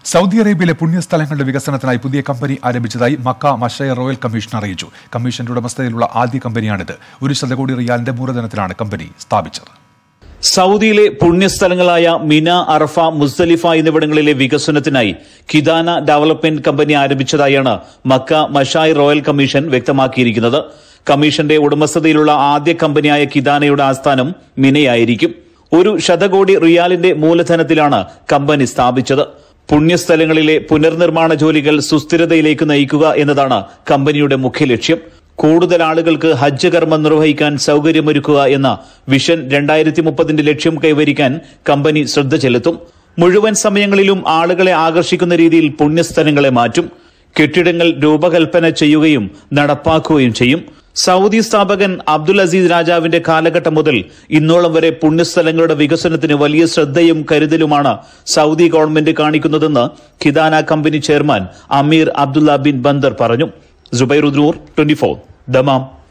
Saudi അറേബ്യയിലെ പുണ്യസ്ഥലങ്ങളുടെ വികസനത്തിനായി പുതിയ കമ്പനി ആരംഭിച്ചതായി മക്ക മഷയ റോയൽ കമ്മീഷൻ അറിയിച്ചു കമ്മീഷന്റെ ഉടമസ്ഥതയിലുള്ള ആദ്യ കമ്പനിയാണിത് ഒരു ശതകോടി റിയാലിന്റെ മൂലധനത്തിലാണ് കമ്പനി സ്ഥാപിച്ചത് സൗദിയിലെ പുണ്യസ്ഥലങ്ങളായ മിന അറഫ മുസ്ദലിഫ എന്നിവിടങ്ങളിലെ വികസനത്തിനായി കിദാന ഡെവലപ്മെന്റ് കമ്പനി ആരംഭിച്ചതായാണ് മക്ക മഷായ് റോയൽ കമ്മീഷൻ വ്യക്തമാക്കിയിരിക്കുന്നത് കമ്മീഷന്റെ ഉടമസ്ഥതയിലുള്ള ആദ്യ കമ്പനിയായ കിദാനയുടെ ആസ്ഥാനം മിനയായിരിക്കും ഒരു ശതകോടി റിയാലിന്റെ മൂലധനത്തിലാണ് കമ്പനി സ്ഥാപിച്ചത് പുണ്യസ്ഥലങ്ങളിലെ പുനർനിർമ്മാണ ജോലികൾ സുസ്ഥിരതയിലേക്ക് നയിക്കുക എന്നതാണ് കമ്പനിയുടെ മുഖ്യ ലക്ഷ്യം കൂടുതൽ ആളുകൾക്ക് ഹജ്ജ് കർമ്മം നിർവഹിക്കാൻ സൌകര്യമൊരുക്കുക എന്ന വിഷൻ രണ്ടായിരത്തി മുപ്പതിന്റെ ലക്ഷ്യം കൈവരിക്കാൻ കമ്പനി ശ്രദ്ധ ചെലുത്തും മുഴുവൻ സമയങ്ങളിലും ആളുകളെ ആകർഷിക്കുന്ന രീതിയിൽ പുണ്യസ്ഥലങ്ങളെ മാറ്റും കെട്ടിടങ്ങൾ രൂപകൽപ്പന ചെയ്യുകയും നടപ്പാക്കുകയും ചെയ്യും സൗദി സ്ഥാപകൻ അബ്ദുൽ അസീസ് രാജാവിന്റെ കാലഘട്ടം മുതൽ ഇന്നോളം വരെ പുണ്യസ്ഥലങ്ങളുടെ വികസനത്തിന് വലിയ ശ്രദ്ധയും കരുതലുമാണ് സൗദി ഗവൺമെന്റ് കാണിക്കുന്നതെന്ന് Kidana company chairman Amir Abdullah bin Bandar പറഞ്ഞു ജുബൈറുദ്ദൂർ ട്വന്റി ഫോർ ദമാം